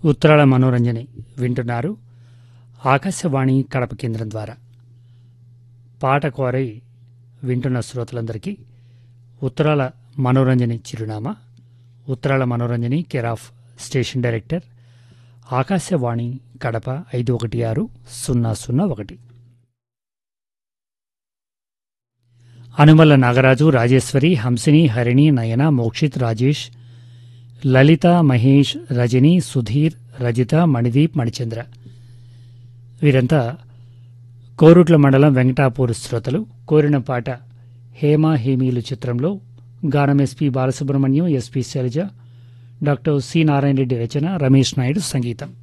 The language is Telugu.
ఉత్తరాల మనోరంజని వింటున్నారు ఆకాశవాణి కడప కేంద్రం ద్వారా పాట కోరై వింటున్న శ్రోతలందరికీ ఉత్తరాల మనోరంజని చిరునామా ఉత్తరాల Manoranjani care of station director Akashvani Kadapa ఐదు ఒకటి ఆరు సున్నా సున్నా ఒకటి అనుమల్ల నాగరాజు రాజేశ్వరి హంసిని హరిణి నయన మోక్షిత్ రాజేష్ లలిత మహేష్ రజని సుధీర్ రజిత మణిదీప్ మణిచంద్ర వీరంతా కోరుట్ల మండలం వెంకటాపూర్ శ్రోతలు కోరిన పాట హేమ హేమీలు చిత్రంలో గానం S P Balasubrahmanyam S P Sailaja doctor C Narayana Reddy రచన రమేష్ నాయుడు సంగీతం